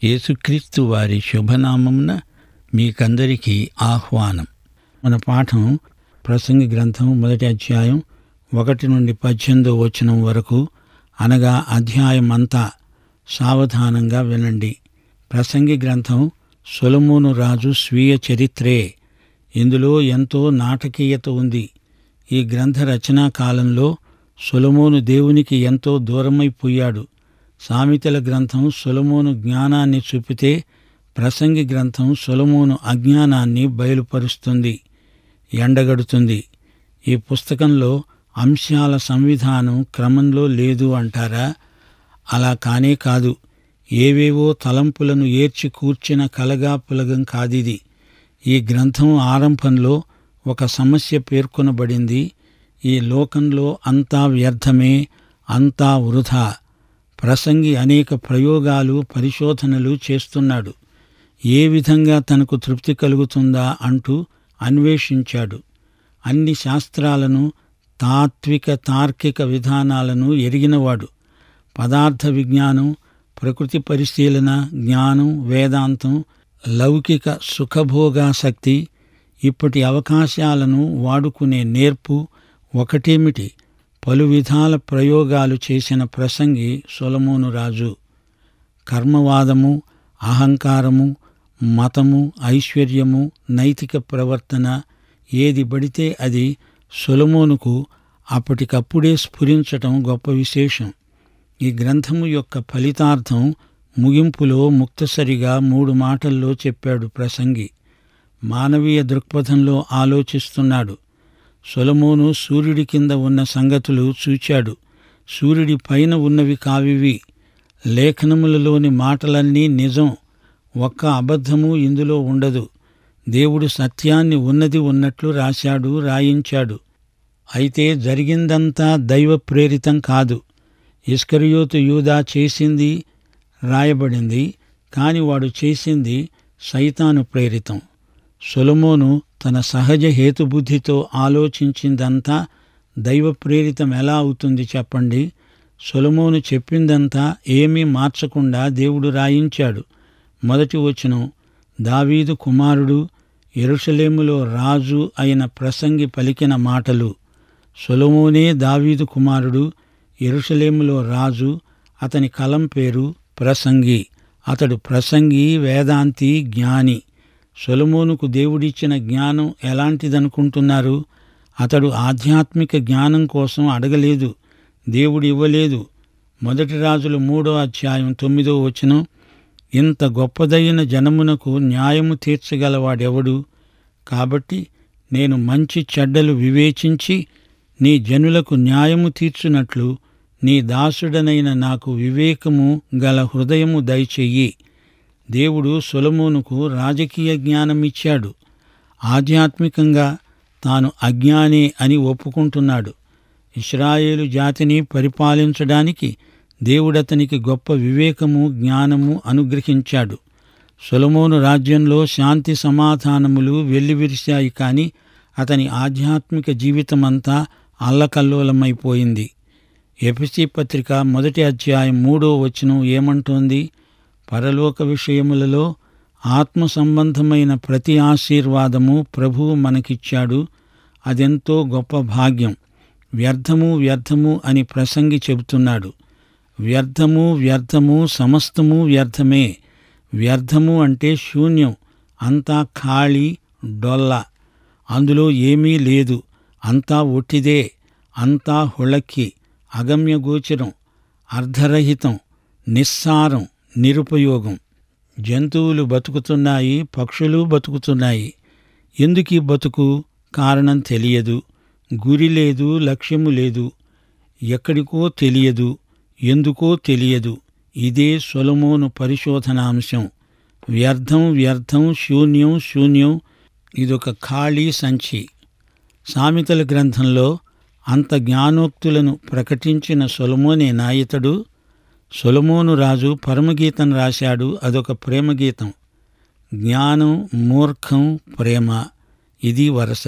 యేసుక్రీస్తు వారి శుభనామమున మీకందరికీ ఆహ్వానం మన పాఠం ప్రసంగి గ్రంథం మొదటి అధ్యాయం ఒకటి నుండి పద్దెనిమిదో వచనం వరకు అనగా అధ్యాయం అంతా సావధానంగా వినండి ప్రసంగి గ్రంథం సొలమోను రాజు స్వీయ చరిత్రే ఇందులో ఎంతో నాటకీయత ఉంది ఈ గ్రంథ రచనా కాలంలో సొలమోను దేవునికి ఎంతో దూరమైపోయాడు సామెతల గ్రంథం సొలమోను జ్ఞానాన్ని చూపితే ప్రసంగి గ్రంథం సొలమోను అజ్ఞానాన్ని బయలుపరుస్తుంది ఎండగడుతుంది ఈ పుస్తకంలో అంశాల సంవిధానం క్రమంలో లేదు అంటారా అలా కానే కాదు ఏవేవో తలంపులను ఏర్చి కూర్చిన కలగా పులగం కాదిది ఈ గ్రంథం ఆరంభంలో ఒక సమస్య పేర్కొనబడింది ఈ లోకంలో అంతా వ్యర్థమే అంతా వృధా ప్రసంగి అనేక ప్రయోగాలు పరిశోధనలు చేస్తున్నాడు ఏ విధంగా తనకు తృప్తి కలుగుతుందా అంటూ అన్వేషించాడు అన్ని శాస్త్రాలను తాత్విక తార్కిక విధానాలను ఎరిగినవాడు పదార్థ విజ్ఞానం ప్రకృతి పరిశీలన జ్ఞానం వేదాంతం లౌకిక సుఖభోగాసక్తి ఇప్పటి అవకాశాలను వాడుకునే నేర్పు ఒకటేమిటి పలు విధాల ప్రయోగాలు చేసిన ప్రసంగి సొలమోను రాజు కర్మవాదము అహంకారము మతము ఐశ్వర్యము నైతిక ప్రవర్తన ఏది పడితే అది సొలమోనుకు అప్పటికప్పుడే స్ఫురించటం గొప్ప విశేషం ఈ గ్రంథము యొక్క ఫలితార్థం ముగింపులో ముక్తసరిగా మూడు మాటల్లో చెప్పాడు ప్రసంగి మానవీయ దృక్పథంలో ఆలోచిస్తున్నాడు సొలమోను సూర్యుడి కింద ఉన్న సంగతులు చూచాడు సూర్యుడి పైన ఉన్నవి కావివి లేఖనములలోని మాటలన్నీ నిజం ఒక్క అబద్ధము ఇందులో ఉండదు దేవుడు సత్యాన్ని ఉన్నది ఉన్నట్లు రాశాడు రాయించాడు అయితే జరిగిందంతా దైవ ప్రేరితం కాదు ఇస్కరియోతు యూదా చేసింది రాయబడింది కాని వాడు చేసింది సైతాను ప్రేరితం సొలమోను తన సహజ హేతుబుద్ధితో ఆలోచించిందంతా దైవ ప్రేరితం ఎలా అవుతుంది చెప్పండి సొలమోను చెప్పిందంతా ఏమీ మార్చకుండా దేవుడు రాయించాడు మొదటి వచనం దావీదు కుమారుడు ఎరుషలేములో రాజు అయిన ప్రసంగి పలికిన మాటలు సొలమోనే దావీదు కుమారుడు ఎరుషలేములో రాజు అతని కలం పేరు ప్రసంగి అతడు ప్రసంగి వేదాంతి జ్ఞాని సొలమోనుకు దేవుడిచ్చిన జ్ఞానం ఎలాంటిదనుకుంటున్నారు అతడు ఆధ్యాత్మిక జ్ఞానం కోసం అడగలేదు దేవుడు ఇవ్వలేదు మొదటి రాజులు మూడో అధ్యాయం తొమ్మిదో వచనం ఇంత గొప్పదైన జనమునకు న్యాయము తీర్చగలవాడెవడు కాబట్టి నేను మంచి చెడ్డలు వివేచించి నీ జనులకు న్యాయము తీర్చునట్లు నీ దాసుడనైన నాకు వివేకము గల హృదయము దయచెయ్యి దేవుడు సొలమోనుకు రాజకీయ జ్ఞానమిచ్చాడు ఆధ్యాత్మికంగా తాను అజ్ఞానే అని ఒప్పుకుంటున్నాడు ఇస్రాయేలు జాతిని పరిపాలించడానికి దేవుడతనికి గొప్ప వివేకము జ్ఞానము అనుగ్రహించాడు సొలమోను రాజ్యంలో శాంతి సమాధానములు వెల్లివిరిశాయి కాని అతని ఆధ్యాత్మిక జీవితమంతా అల్లకల్లోలమైపోయింది ఎపిసి పత్రిక మొదటి అధ్యాయం మూడో వచనం ఏమంటోంది పరలోక విషయములలో ఆత్మ సంబంధమైన ప్రతి ఆశీర్వాదము ప్రభువు మనకిచ్చాడు అదెంతో గొప్ప భాగ్యం వ్యర్థము వ్యర్థము అని ప్రసంగి చెబుతున్నాడు వ్యర్థము వ్యర్థము సమస్తము వ్యర్థమే వ్యర్థము అంటే శూన్యం అంతా ఖాళీ డొల్ల అందులో ఏమీ లేదు అంతా ఒట్టిదే అంతా హుళక్కి అగమ్యగోచరం అర్ధరహితం నిస్సారం నిరుపయోగం జంతువులు బతుకుతున్నాయి పక్షులు బతుకుతున్నాయి ఎందుకీ బతుకు కారణం తెలియదు గురి లేదు లక్ష్యము లేదు ఎక్కడికో తెలియదు ఎందుకో తెలియదు ఇదే సొలమోను పరిశోధనాంశం వ్యర్థం వ్యర్థం శూన్యం శూన్యం ఇదొక ఖాళీ సంచి సామెతల గ్రంథంలో అంత జ్ఞానోక్తులను ప్రకటించిన సొలమోనే నాయతుడు సొలమోను రాజు పరమగీతం రాశాడు అదొక ప్రేమగీతం జ్ఞానం మూర్ఖం ప్రేమ ఇది వరస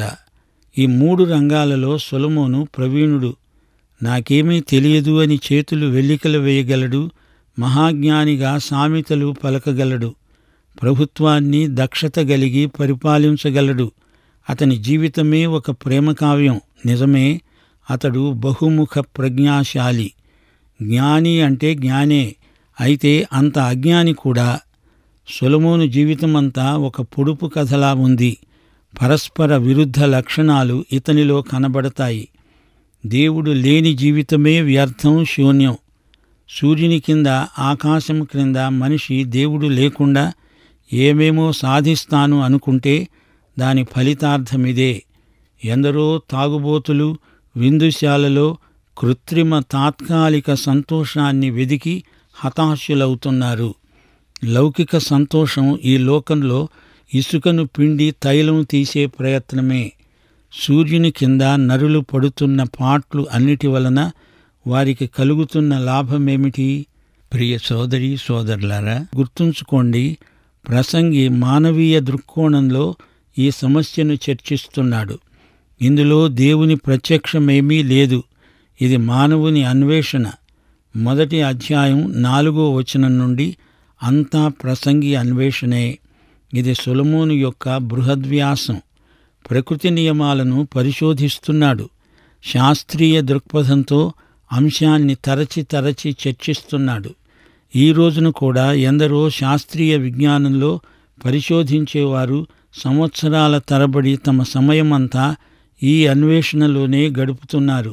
ఈ మూడు రంగాలలో సొలమోను ప్రవీణుడు నాకేమీ తెలియదు అని చేతులు వెల్లికలు వేయగలడు మహాజ్ఞానిగా సామెతలు పలకగలడు ప్రభుత్వాన్ని దక్షత గలిగి పరిపాలించగలడు అతని జీవితమే ఒక ప్రేమకావ్యం నిజమే అతడు బహుముఖ ప్రజ్ఞాశాలి జ్ఞాని అంటే జ్ఞానే అయితే అంత అజ్ఞాని కూడా సొలమోను జీవితమంతా ఒక పొడుపు కథలా ఉంది పరస్పర విరుద్ధ లక్షణాలు ఇతనిలో కనబడతాయి దేవుడు లేని జీవితమే వ్యర్థం శూన్యం సూర్యుని కింద ఆకాశం క్రింద మనిషి దేవుడు లేకుండా ఏమేమో సాధిస్తాను అనుకుంటే దాని ఫలితార్థమిదే ఎందరో తాగుబోతులు విందుశాలలో కృత్రిమ తాత్కాలిక సంతోషాన్ని వెదికి హతాశులవుతున్నారు లౌకిక సంతోషం ఈ లోకంలో ఇసుకను పిండి తైలం తీసే ప్రయత్నమే సూర్యుని కింద నరులు పడుతున్న పాట్లు అన్నిటి వలన వారికి కలుగుతున్న లాభమేమిటి ప్రియ సోదరి సోదరులారా గుర్తుంచుకోండి ప్రసంగి మానవీయ దృక్కోణంలో ఈ సమస్యను చర్చిస్తున్నాడు ఇందులో దేవుని ప్రత్యక్షమేమీ లేదు ఇది మానవుని అన్వేషణ మొదటి అధ్యాయం నాలుగో వచనం నుండి అంతా ప్రసంగి అన్వేషణే ఇది సొలమోను యొక్క బృహద్వ్యాసం ప్రకృతి నియమాలను పరిశోధిస్తున్నాడు శాస్త్రీయ దృక్పథంతో అంశాన్ని తరచి తరచి చర్చిస్తున్నాడు ఈ రోజున కూడా ఎందరో శాస్త్రీయ విజ్ఞానంలో పరిశోధించేవారు సంవత్సరాల తరబడి తమ సమయమంతా ఈ అన్వేషణలోనే గడుపుతున్నారు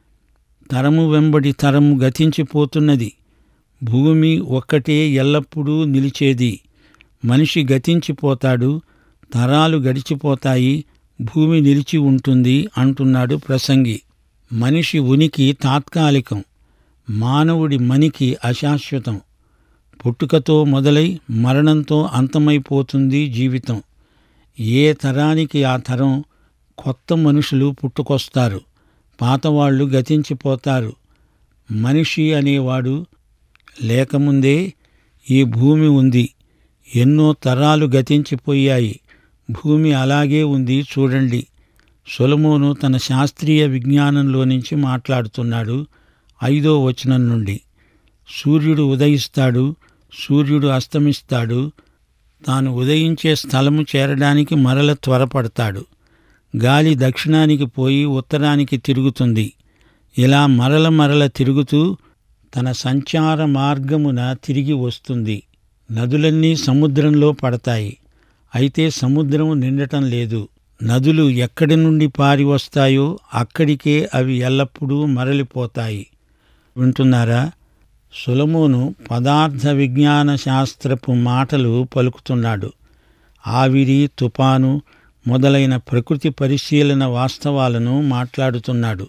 తరము వెంబడి తరము గతించిపోతున్నది భూమి ఒక్కటే ఎల్లప్పుడూ నిలిచేది మనిషి గతించిపోతాడు తరాలు గడిచిపోతాయి భూమి నిలిచి ఉంటుంది అంటున్నాడు ప్రసంగి మనిషి ఉనికి తాత్కాలికం మానవుడి మనికి అశాశ్వతం పుట్టుకతో మొదలై మరణంతో అంతమైపోతుంది జీవితం ఏ తరానికి ఆ తరం కొత్త మనుషులు పుట్టుకొస్తారు పాతవాళ్లు గతించిపోతారు మనిషి అనేవాడు లేకముందే ఈ భూమి ఉంది ఎన్నో తరాలు గతించిపోయాయి భూమి అలాగే ఉంది చూడండి సొలమోను తన శాస్త్రీయ విజ్ఞానంలో నుంచి మాట్లాడుతున్నాడు ఐదో వచనం నుండి సూర్యుడు ఉదయిస్తాడు సూర్యుడు అస్తమిస్తాడు తాను ఉదయించే స్థలము చేరడానికి మరల త్వరపడతాడు గాలి దక్షిణానికి పోయి ఉత్తరానికి తిరుగుతుంది ఇలా మరల మరల తిరుగుతూ తన సంచార మార్గమున తిరిగి వస్తుంది నదులన్నీ సముద్రంలో పడతాయి అయితే సముద్రం నిండటం లేదు నదులు ఎక్కడి నుండి పారి వస్తాయో అక్కడికే అవి ఎల్లప్పుడూ మరలిపోతాయి వింటున్నారా సులమోను పదార్థ విజ్ఞాన శాస్త్రపు మాటలు పలుకుతున్నాడు ఆవిరి తుపాను మొదలైన ప్రకృతి పరిశీలన వాస్తవాలను మాట్లాడుతున్నాడు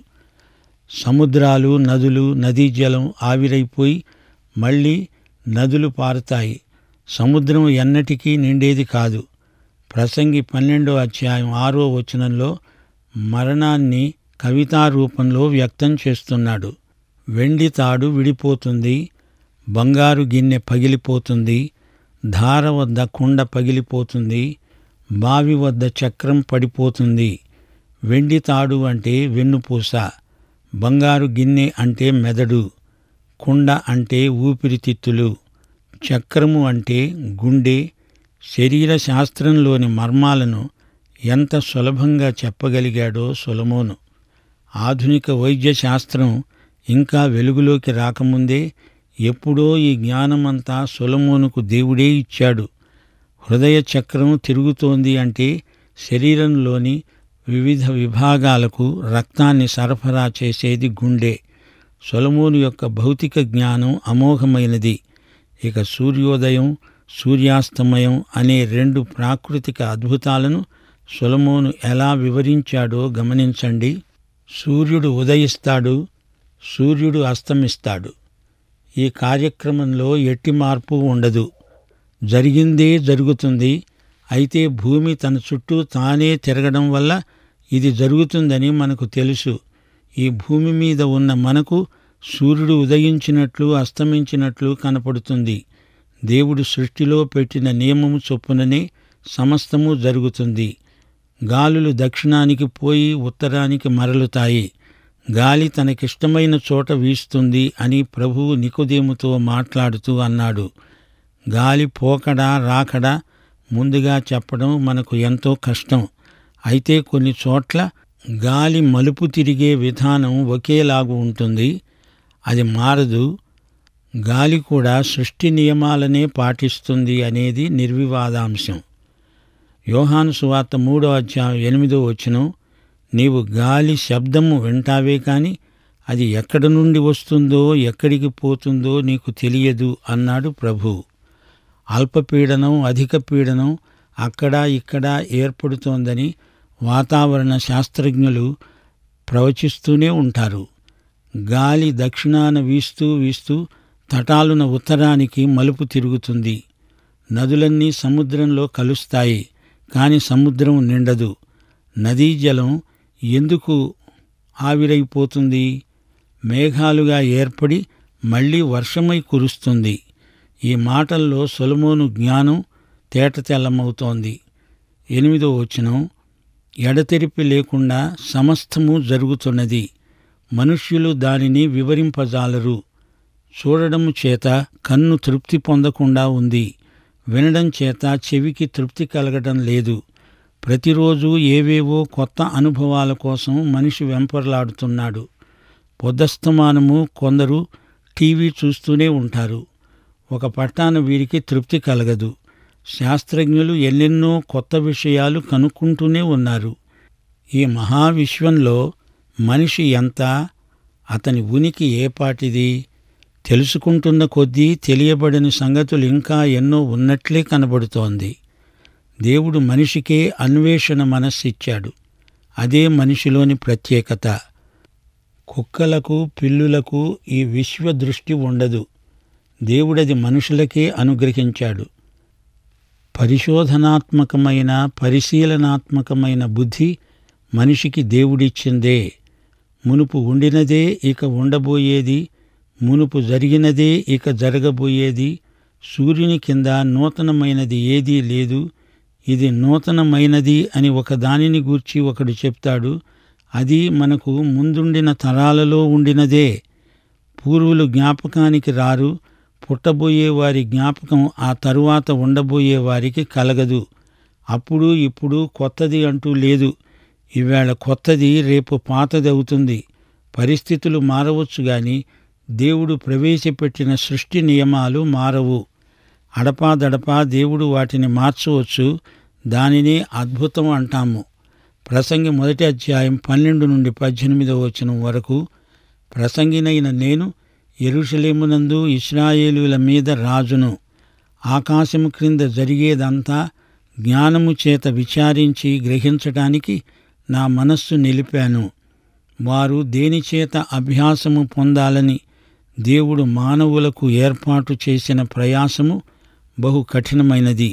సముద్రాలు నదులు నదీ జలం ఆవిరైపోయి మళ్ళీ నదులు పారుతాయి సముద్రం ఎన్నటికీ నిండేది కాదు ప్రసంగి పన్నెండో అధ్యాయం ఆరో వచనంలో మరణాన్ని కవితా రూపంలో వ్యక్తం చేస్తున్నాడు వెండి తాడు విడిపోతుంది బంగారు గిన్నె పగిలిపోతుంది ధార వద్ద కుండ పగిలిపోతుంది బావి వద్ద చక్రం పడిపోతుంది వెండి తాడు అంటే వెన్నుపూస బంగారు గిన్నె అంటే మెదడు కుండ అంటే ఊపిరితిత్తులు చక్రము అంటే గుండె శరీర శాస్త్రంలోని మర్మాలను ఎంత సులభంగా చెప్పగలిగాడో సొలమోను ఆధునిక వైద్య శాస్త్రం ఇంకా వెలుగులోకి రాకముందే ఎప్పుడో ఈ జ్ఞానమంతా సొలమోనుకు దేవుడే ఇచ్చాడు హృదయ చక్రం తిరుగుతోంది అంటే శరీరంలోని వివిధ విభాగాలకు రక్తాన్ని సరఫరా చేసేది గుండె సొలమోను యొక్క భౌతిక జ్ఞానం అమోఘమైనది ఇక సూర్యోదయం సూర్యాస్తమయం అనే రెండు ప్రాకృతిక అద్భుతాలను సొలమోను ఎలా వివరించాడో గమనించండి సూర్యుడు ఉదయిస్తాడు సూర్యుడు అస్తమిస్తాడు ఈ కార్యక్రమంలో ఎట్టి మార్పు ఉండదు జరిగిందే జరుగుతుంది అయితే భూమి తన చుట్టూ తానే తిరగడం వల్ల ఇది జరుగుతుందని మనకు తెలుసు ఈ భూమి మీద ఉన్న మనకు సూర్యుడు ఉదయించినట్లు అస్తమించినట్లు కనపడుతుంది దేవుడు సృష్టిలో పెట్టిన నియమము చొప్పుననే సమస్తము జరుగుతుంది గాలులు దక్షిణానికి పోయి ఉత్తరానికి మరలుతాయి గాలి తనకిష్టమైన చోట వీస్తుంది అని ప్రభువు నికోదేముతో మాట్లాడుతూ అన్నాడు గాలి పోకడా రాకడా ముందుగా చెప్పడం మనకు ఎంతో కష్టం అయితే కొన్ని చోట్ల గాలి మలుపు తిరిగే విధానం ఒకేలాగు ఉంటుంది అది మారదు గాలి కూడా సృష్టి నియమాలనే పాటిస్తుంది అనేది నిర్వివాదాంశం యోహాను సువార్త మూడో అధ్యాయం ఎనిమిదో వచనం నీవు గాలి శబ్దము వింటావే కాని అది ఎక్కడి నుండి వస్తుందో ఎక్కడికి పోతుందో నీకు తెలియదు అన్నాడు ప్రభు అల్పపీడనం అధిక పీడనం అక్కడ ఇక్కడ ఏర్పడుతోందని వాతావరణ శాస్త్రజ్ఞులు ప్రవచిస్తూనే ఉంటారు గాలి దక్షిణాన వీస్తూ వీస్తూ తటాలున ఉత్తరానికి మలుపు తిరుగుతుంది నదులన్నీ సముద్రంలో కలుస్తాయి కాని సముద్రం నిండదు నదీ జలం ఎందుకు ఆవిరైపోతుంది మేఘాలుగా ఏర్పడి మళ్ళీ వర్షమై కురుస్తుంది ఈ మాటల్లో సొలమోను జ్ఞానం తేటతెల్లమవుతోంది ఎనిమిదో వచనం ఎడతెరిపి లేకుండా సమస్తము జరుగుతున్నది మనుష్యులు దానిని వివరింపజాలరు చూడడము చేత కన్ను తృప్తి పొందకుండా ఉంది వినడం చేత చెవికి తృప్తి కలగడం లేదు ప్రతిరోజు ఏవేవో కొత్త అనుభవాల కోసం మనిషి వెంపర్లాడుతున్నాడు పొద్దస్తమానము కొందరు టీవీ చూస్తూనే ఉంటారు ఒక పట్టాన వీరికి తృప్తి కలగదు శాస్త్రజ్ఞులు ఎన్నెన్నో కొత్త విషయాలు కనుక్కుంటూనే ఉన్నారు ఈ మహావిశ్వంలో మనిషి ఎంత అతని ఉనికి ఏపాటిది తెలుసుకుంటున్న కొద్దీ తెలియబడని సంగతులు ఇంకా ఎన్నో ఉన్నట్లే కనబడుతోంది దేవుడు మనిషికే అన్వేషణ మనస్సిచ్చాడు అదే మనిషిలోని ప్రత్యేకత కుక్కలకు పిల్లులకు ఈ విశ్వ దృష్టి ఉండదు దేవుడది మనుషులకే అనుగ్రహించాడు పరిశోధనాత్మకమైన పరిశీలనాత్మకమైన బుద్ధి మనిషికి దేవుడిచ్చిందే మునుపు ఉండినదే ఇక ఉండబోయేది మునుపు జరిగినదే ఇక జరగబోయేది సూర్యుని కింద నూతనమైనది ఏదీ లేదు ఇది నూతనమైనది అని ఒక దానిని గూర్చి ఒకడు చెప్తాడు అది మనకు ముందుండిన తరాలలో ఉండినదే పూర్వులు జ్ఞాపకానికి రారు పుట్టబోయే వారి జ్ఞాపకం ఆ తరువాత ఉండబోయే వారికి కలగదు అప్పుడు ఇప్పుడు కొత్తది అంటూ లేదు ఈవేళ కొత్తది రేపు పాతది అవుతుంది పరిస్థితులు మారవచ్చు గాని దేవుడు ప్రవేశపెట్టిన సృష్టి నియమాలు మారవు అడపాదడపా దేవుడు వాటిని మార్చవచ్చు దానిని అద్భుతం అంటాము ప్రసంగి మొదటి అధ్యాయం పన్నెండు నుండి పద్దెనిమిదవ వచనం వరకు ప్రసంగినైన నేను ఎరుషలేమునందు ఇస్రాయేలుల మీద రాజును ఆకాశము క్రింద జరిగేదంతా జ్ఞానము చేత విచారించి గ్రహించటానికి నా మనస్సు నిలిపాను వారు దేనిచేత అభ్యాసము పొందాలని దేవుడు మానవులకు ఏర్పాటు చేసిన ప్రయాసము బహు కఠినమైనది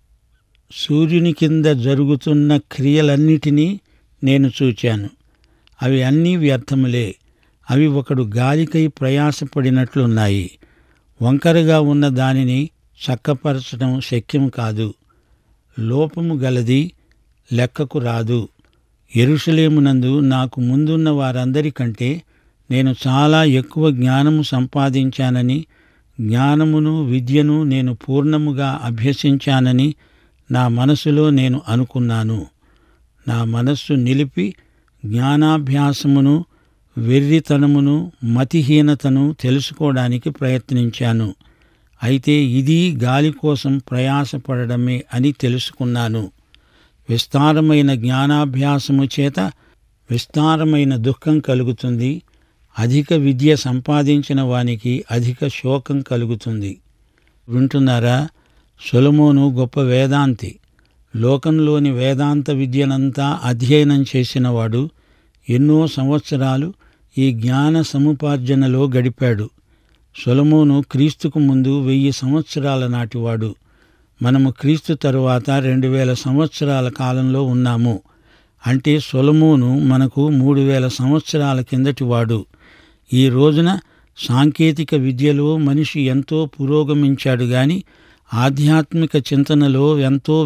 సూర్యుని కింద జరుగుతున్న క్రియలన్నిటినీ నేను చూచాను అవి అన్నీ వ్యర్థములే అవి ఒకడు గాలికై ప్రయాసపడినట్లున్నాయి వంకరగా ఉన్న దానిని చక్కపరచడం శక్యం కాదు లోపము గలది లెక్కకు రాదు ఎరుషలేమునందు నాకు ముందున్న వారందరికంటే నేను చాలా ఎక్కువ జ్ఞానము సంపాదించానని జ్ఞానమును విద్యను నేను పూర్ణముగా అభ్యసించానని నా మనసులో నేను అనుకున్నాను నా మనస్సు నిలిపి జ్ఞానాభ్యాసమును వెర్రితనమును మతిహీనతను తెలుసుకోవడానికి ప్రయత్నించాను అయితే ఇది గాలి కోసం ప్రయాసపడడమే అని తెలుసుకున్నాను విస్తారమైన జ్ఞానాభ్యాసము చేత విస్తారమైన దుఃఖం కలుగుతుంది అధిక విద్య సంపాదించిన వానికి అధిక శోకం కలుగుతుంది వింటున్నారా సొలమోను గొప్ప వేదాంతి లోకంలోని వేదాంత విద్యనంతా అధ్యయనం చేసినవాడు ఎన్నో సంవత్సరాలు ఈ జ్ఞాన సముపార్జనలో గడిపాడు సొలమోను క్రీస్తుకు ముందు వెయ్యి సంవత్సరాల నాటివాడు మనము క్రీస్తు తరువాత రెండు వేల సంవత్సరాల కాలంలో ఉన్నాము అంటే సొలమోను మనకు మూడు వేల సంవత్సరాల కిందటివాడు ఈ రోజున సాంకేతిక విద్యలో మనిషి ఎంతో పురోగమించాడు గాని ఆధ్యాత్మిక చింతనలో ఎంతో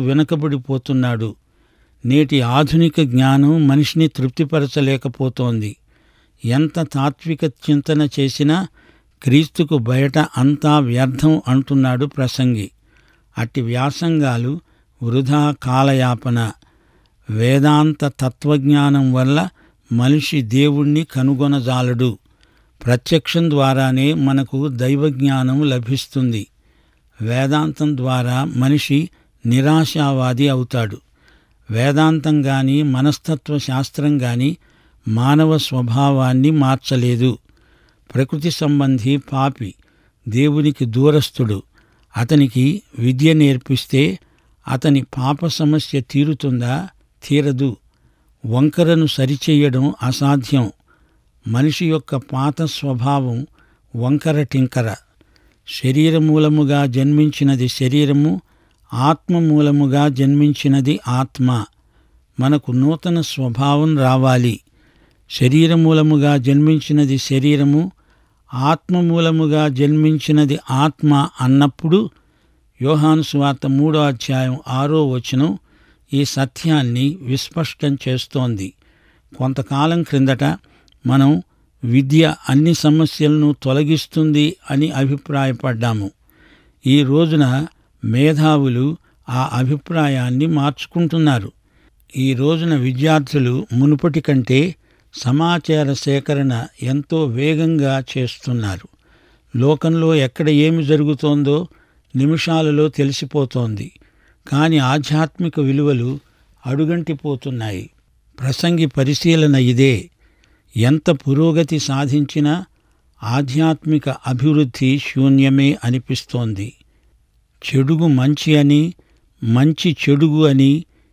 వెనుకబడిపోతున్నాడు నేటి ఆధునిక జ్ఞానం మనిషిని తృప్తిపరచలేకపోతోంది ఎంత తాత్విక చింతన చేసినా క్రీస్తుకు బయట అంతా వ్యర్థం అంటున్నాడు ప్రసంగి అట్టి వ్యాసంగాలు వృధా కాలయాపన వేదాంత తత్వజ్ఞానం వల్ల మనిషి దేవుణ్ణి కనుగొనజాలడు ప్రత్యక్షం ద్వారానే మనకు దైవజ్ఞానం లభిస్తుంది వేదాంతం ద్వారా మనిషి నిరాశావాది అవుతాడు వేదాంతం గాని మనస్తత్వ శాస్త్రం గాని మానవ స్వభావాన్ని మార్చలేదు ప్రకృతి సంబంధి పాపి దేవునికి దూరస్థుడు అతనికి విద్య నేర్పిస్తే అతని పాప సమస్య తీరుతుందా తీరదు వంకరను సరిచెయ్యడం అసాధ్యం మనిషి యొక్క పాత స్వభావం వంకర టింకర శరీర మూలముగా జన్మించినది శరీరము ఆత్మ మూలముగా జన్మించినది ఆత్మ మనకు నూతన స్వభావం రావాలి శరీర మూలముగా జన్మించినది శరీరము ఆత్మ మూలముగా జన్మించినది ఆత్మ అన్నప్పుడు యోహాను సువార్త మూడో అధ్యాయం ఆరో వచనం ఈ సత్యాన్ని విస్పష్టం చేస్తోంది కొంతకాలం క్రిందట మనం విద్య అన్ని సమస్యలను తొలగిస్తుంది అని అభిప్రాయపడ్డాము ఈ రోజున మేధావులు ఆ అభిప్రాయాన్ని మార్చుకుంటున్నారు ఈ రోజున విద్యార్థులు మునుపటి కంటే సమాచార సేకరణ ఎంతో వేగంగా చేస్తున్నారు లోకంలో ఎక్కడ ఏమి జరుగుతోందో నిమిషాలలో తెలిసిపోతోంది కాని ఆధ్యాత్మిక విలువలు అడుగంటిపోతున్నాయి ప్రసంగి పరిశీలన ఇదే ఎంత పురోగతి సాధించినా ఆధ్యాత్మిక అభివృద్ధి శూన్యమే అనిపిస్తోంది చెడుగు మంచి అని మంచి చెడుగు అని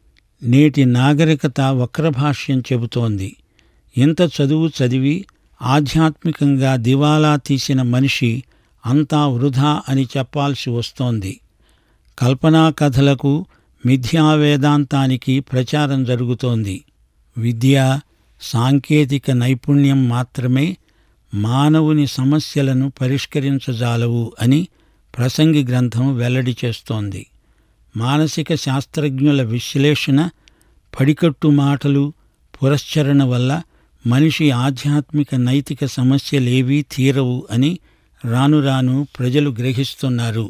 నేటి నాగరికత వక్రభాష్యం చెబుతోంది ఇంత చదువు చదివి ఆధ్యాత్మికంగా దివాలా తీసిన మనిషి అంతా వృధా అని చెప్పాల్సి వస్తోంది కల్పనా కథలకు మిథ్యా వేదాంతానికి ప్రచారం జరుగుతోంది విద్య సాంకేతిక నైపుణ్యం మాత్రమే మానవుని సమస్యలను పరిష్కరించజాలవు అని ప్రసంగి గ్రంథం వెల్లడి చేస్తోంది మానసిక శాస్త్రజ్ఞుల విశ్లేషణ పడికట్టు మాటలు పురశ్చరణ వల్ల మనిషి ఆధ్యాత్మిక నైతిక సమస్యలేవీ తీరవు అని రాను రాను ప్రజలు గ్రహిస్తున్నారు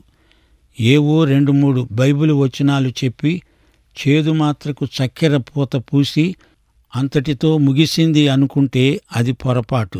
ఏవో రెండు మూడు బైబిల్ వచనాలు చెప్పి చేదు మాత్రకు చక్కెర పూత పూసి అంతటితో ముగిసింది అనుకుంటే అది పొరపాటు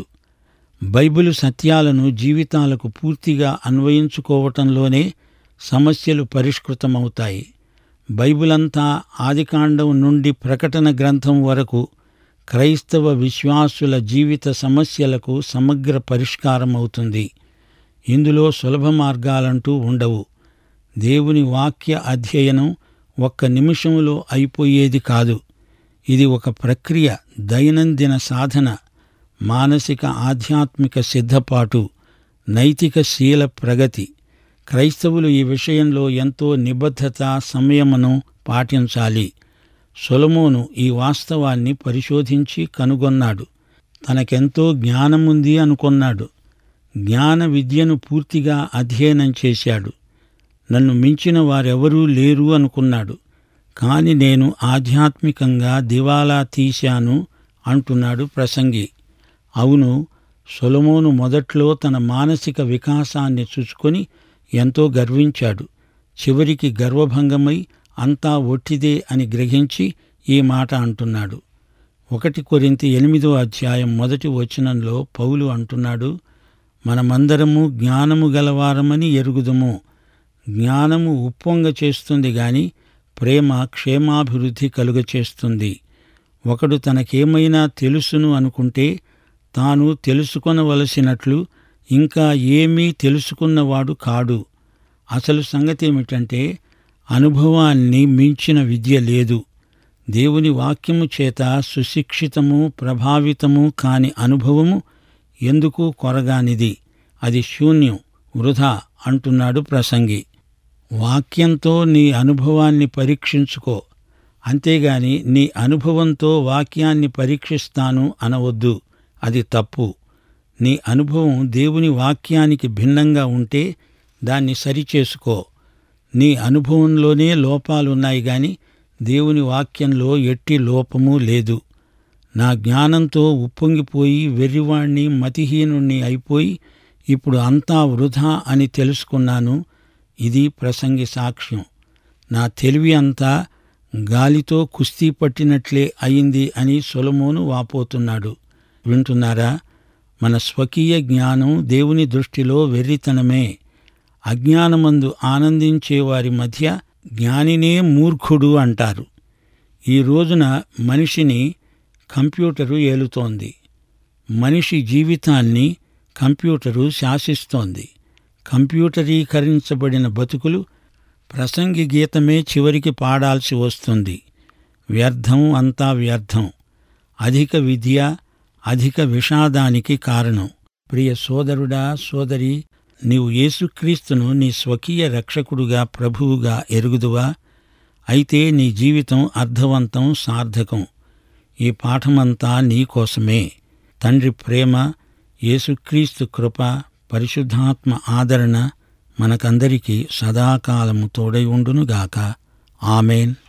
బైబిలు సత్యాలను జీవితాలకు పూర్తిగా అన్వయించుకోవటంలోనే సమస్యలు పరిష్కృతమవుతాయి బైబిలంతా ఆదికాండం నుండి ప్రకటన గ్రంథం వరకు క్రైస్తవ విశ్వాసుల జీవిత సమస్యలకు సమగ్ర పరిష్కారం అవుతుంది ఇందులో సులభ మార్గాలంటూ ఉండవు దేవుని వాక్య అధ్యయనం ఒక్క నిమిషంలో అయిపోయేది కాదు ఇది ఒక ప్రక్రియ దైనందిన సాధన మానసిక ఆధ్యాత్మిక సిద్ధపాటు నైతిక శీల ప్రగతి క్రైస్తవులు ఈ విషయంలో ఎంతో నిబద్ధత సంయమనం పాటించాలి సొలమోను ఈ వాస్తవాన్ని పరిశోధించి కనుగొన్నాడు తనకెంతో జ్ఞానముంది అనుకొన్నాడు జ్ఞాన విద్యను పూర్తిగా అధ్యయనం చేశాడు నన్ను మించిన వారెవరూ లేరు అనుకున్నాడు కాని నేను ఆధ్యాత్మికంగా దివాలా తీశాను అంటున్నాడు ప్రసంగి అవును సొలమోను మొదట్లో తన మానసిక వికాసాన్ని చూసుకొని ఎంతో గర్వించాడు చివరికి గర్వభంగమై అంతా ఒట్టిదే అని గ్రహించి ఈ మాట అంటున్నాడు ఒకటి కొరింతి ఎనిమిదో అధ్యాయం మొదటి వచనంలో పౌలు అంటున్నాడు మనమందరము జ్ఞానము గలవారమని ఎరుగుదము జ్ఞానము ఉప్పొంగ చేస్తుంది గాని ప్రేమ క్షేమాభివృద్ధి కలుగ చేస్తుంది ఒకడు తనకేమైనా తెలుసును అనుకుంటే తాను తెలుసుకొనవలసినట్లు ఇంకా ఏమీ తెలుసుకున్నవాడు కాడు అసలు సంగతి ఏమిటంటే అనుభవాన్ని మించిన విద్య లేదు దేవుని వాక్యము చేత సుశిక్షితము ప్రభావితము కాని అనుభవము ఎందుకు కొరగానిది అది శూన్యం వృధా అంటున్నాడు ప్రసంగి వాక్యంతో నీ అనుభవాన్ని పరీక్షించుకో అంతేగాని నీ అనుభవంతో వాక్యాన్ని పరీక్షిస్తాను అనవద్దు అది తప్పు నీ అనుభవం దేవుని వాక్యానికి భిన్నంగా ఉంటే దాన్ని సరిచేసుకో నీ అనుభవంలోనే లోపాలున్నాయి గాని దేవుని వాక్యంలో ఎట్టి లోపము లేదు నా జ్ఞానంతో ఉప్పొంగిపోయి వెర్రివాణ్ణి మతిహీనుణ్ణి అయిపోయి ఇప్పుడు అంతా వృధా అని తెలుసుకున్నాను ఇది ప్రసంగి సాక్ష్యం నా తెలివి అంతా గాలితో కుస్తీ పట్టినట్లే అయింది అని సొలమోను వాపోతున్నాడు వింటున్నారా మన స్వకీయ జ్ఞానం దేవుని దృష్టిలో వెర్రితనమే అజ్ఞానమందు ఆనందించే వారి మధ్య జ్ఞానినే మూర్ఖుడు అంటారు ఈ రోజున మనిషిని కంప్యూటరు ఏలుతోంది మనిషి జీవితాన్ని కంప్యూటరు శాసిస్తోంది కంప్యూటరీకరించబడిన బతుకులు ప్రసంగి గీతమే చివరికి పాడాల్సి వస్తుంది వ్యర్థం అంతా వ్యర్థం అధిక విద్య అధిక విషాదానికి కారణం ప్రియ సోదరుడా సోదరి నీవు యేసుక్రీస్తును నీ స్వకీయ రక్షకుడుగా ప్రభువుగా ఎరుగుదువా అయితే నీ జీవితం అర్థవంతం సార్థకం ఈ పాఠమంతా నీకోసమే తండ్రి ప్రేమ యేసుక్రీస్తు కృప పరిశుద్ధాత్మ ఆదరణ మనకందరికీ సదాకాలము తోడై ఉండునుగాక ఆమెన్